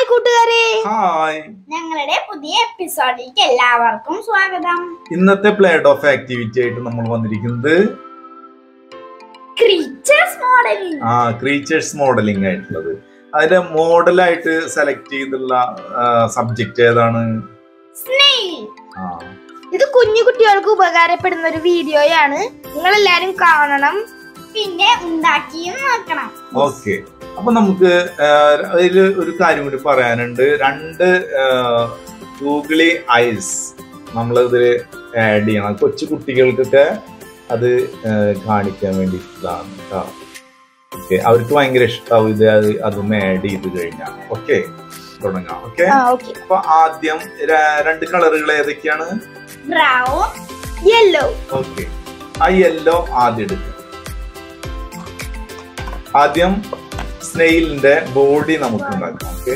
കൂട്ടുകാരെ ഹായ് ഞങ്ങളുടെ പുതിയ എപ്പിസോഡിലേക്ക് എല്ലാവർക്കും സ്വാഗതം ഇന്നത്തെ പ്ലേഡ് ഓഫ് ആക്ടിവിറ്റി ആയിട്ട് നമ്മൾ വന്നിരിക്കുന്നത് ക്രീച്ചേഴ്സ് മോഡലിംഗ് ആ ക്രീച്ചേഴ്സ് മോഡലിംഗ് ആയിട്ടുള്ളത് അതിന്റെ മോഡലായിട്ട് സെലക്ട് ചെയ്തുള്ള സബ്ജക്റ്റ് ഏതാണ് സ്നെയിൽ ആ ഇത് കുഞ്ഞു കുട്ടികൾക്ക് ഉപകാരപ്പെടുന്ന ഒരു വീഡിയോയാണ് നിങ്ങൾ എല്ലാരും കാണണം പിന്നെ ഉണ്ടാക്കിയും നോക്കണം ഓക്കെ അപ്പൊ നമുക്ക് അതിൽ ഒരു കാര്യം കൂടി പറയാനുണ്ട് രണ്ട് ഗൂഗിളി ഐസ് നമ്മളിതിൽ ആഡ് ചെയ്യണം കൊച്ചു കുട്ടികൾക്കൊക്കെ അത് ആ, കാണിക്കാൻ വേണ്ടിയിട്ടുള്ളതാണ് കേട്ടോ ഓക്കെ അവർക്ക് ഭയങ്കര ഇഷ്ടമാവും ഇത് അത് അതൊന്ന് ആഡ് ചെയ്ത് കഴിഞ്ഞാൽ ഓക്കെ തുടങ്ങാം ഓക്കെ ആ ഓക്കെ അപ്പൊ ആദ്യം ര- രണ്ട് കളറുകൾ ഏതൊക്കെയാണ് ബ്രൗൺ യെല്ലോ ഓക്കെ ആ യെല്ലോ ആദ്യം എടുക്കുക ആദ്യം സ്നെയിലിന്റെ ബോഡി നമുക്ക് ഉണ്ടാക്കാം ഓക്കെ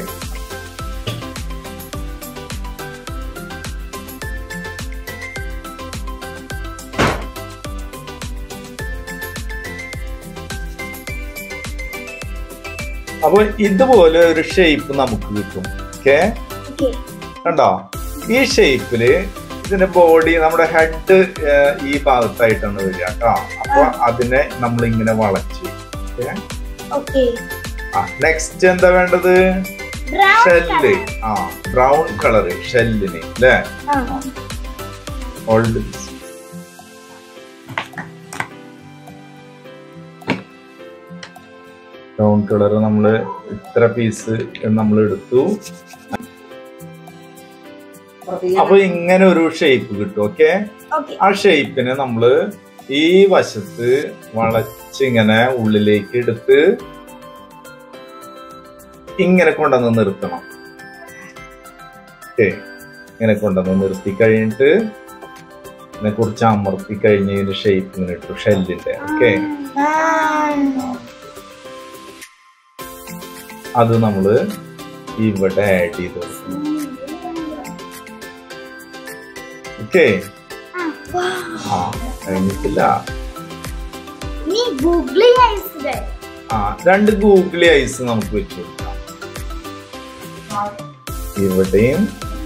അപ്പൊ ഇതുപോലെ ഒരു ഷേപ്പ് നമുക്ക് കിട്ടും ഓക്കെ ഓക്കെ കണ്ടോ ഈ ഷേപ്പില് ഇതിന്റെ ബോഡി നമ്മുടെ ഹെഡ് ഈ ഭാഗത്തായിട്ടാണ് വരിക കേട്ടോ അപ്പൊ അതിനെ നമ്മൾ ഇങ്ങനെ വളച്ച് ഓക്കെ ഓക്കെ ആ നെക്സ്റ്റ് എന്താ വേണ്ടത് ബ്രൗൺ ഷെല്ല് ആ ബ്രൗൺ കളറ് ഷെല്ലിന് അല്ലേ ഓൾഡ് ബ്രൗൺ കളർ നമ്മള് ഇത്ര പീസ് നമ്മൾ എടുത്തു അപ്പൊ ഇങ്ങനെ ഒരു ഷേപ്പ് കിട്ടും ഓക്കെ ഓക്കെ ആ ഷേപ്പിനെ നമ്മള് ഈ വശത്ത് വളച്ചിങ്ങനെ ഉള്ളിലേക്ക് എടുത്ത് ഇങ്ങനെ കൊണ്ടുവന്ന് നിർത്തണം ഓക്കെ ഇങ്ങനെ കൊണ്ടുവന്ന് നിർത്തി കഴിഞ്ഞിട്ട് ഇതിനെ കുറിച്ച് അമർത്തി കഴിഞ്ഞതിന് ഷേപ്പ് ഇങ്ങനെ ഇട്ടു ഷെല്ലിന്റെ ഓക്കെ അത് നമ്മള് ഇവിടെ ആഡ് ചെയ്ത് കൊടുക്കണം ഓക്കെ ആ കഴിഞ്ഞിട്ടില്ല ഇനി ഗൂഗിളി ഐസ് ആ രണ്ട് ഗൂഗിളി ഐസ് നമുക്ക് വെച്ച് കൊടുക്കാം ഇവിടെയും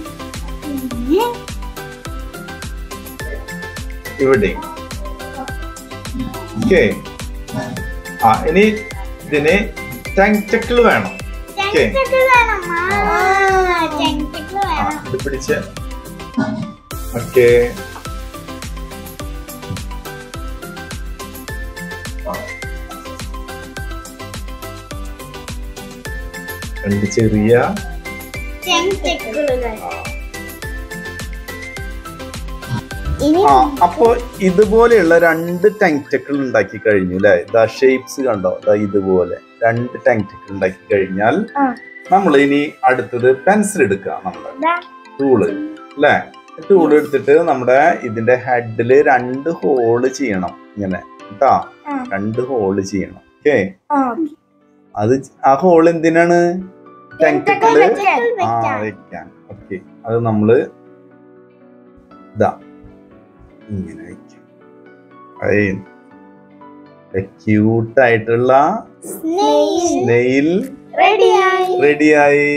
ഇവിടെയും ഓക്കെ ആ ഇനി ഇതിന് ടെങ്റ്റക്കിൾ വേണം ഓക്കെ ടെൻറ്റിക്കിൾ വേണം ടെൻറ്റിക്കിൾ ആ വേണം ഇത് പിടിച്ച് ഓക്കെ രണ്ട് ചെറിയ ടെൻറ്റിക്കിളുകൾ ആ ഇനി ആ അപ്പോ ഇതുപോലെയുള്ള രണ്ട് ടെങ്റ്റക്കിൾ ഉണ്ടാക്കി കഴിഞ്ഞു അല്ലെ ഇതാ ഷേപ്സ് കണ്ടോ ഇതാ ഇതുപോലെ രണ്ട് ടെങ്റ്റക്കിൾ ഉണ്ടാക്കി കഴിഞ്ഞാൽ ആ. നമ്മൾ ഇനി അടുത്തത് പെൻസിൽ എടുക്കുക നമ്മുടെ ദാ ടൂള് അല്ലെ ടൂൾ എടുത്തിട്ട് നമ്മുടെ ഇതിന്റെ ഹെഡില് രണ്ട് ഹോള് ചെയ്യണം ഇങ്ങനെ കേട്ടാ ആ. രണ്ട് ഹോള് ചെയ്യണം ഓക്കെ ആ അത് ആ ഹോൾ എന്തിനാണ് ടെങ്റ്റക്കിള് ടെൻറ്റിക്കിൾ ആ വെക്കാം വെക്കാൻ ഓക്കെ അത് നമ്മള് ഇതാ ഇങ്ങനെ വെക്കാം ക്യൂട്ട് ആയിട്ടുള്ള സ്നെയിൽ സ്നെയിൽ റെഡിയായി റെഡിയായി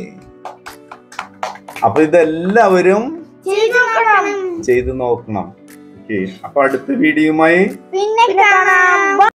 അപ്പൊ ഇതെല്ലാവരും ചെയ്തു നോക്കണം ചെയ്ത് നോക്കണം ഓക്കെ അപ്പൊ അടുത്ത വീഡിയോയുമായി പിന്നെ കാണാം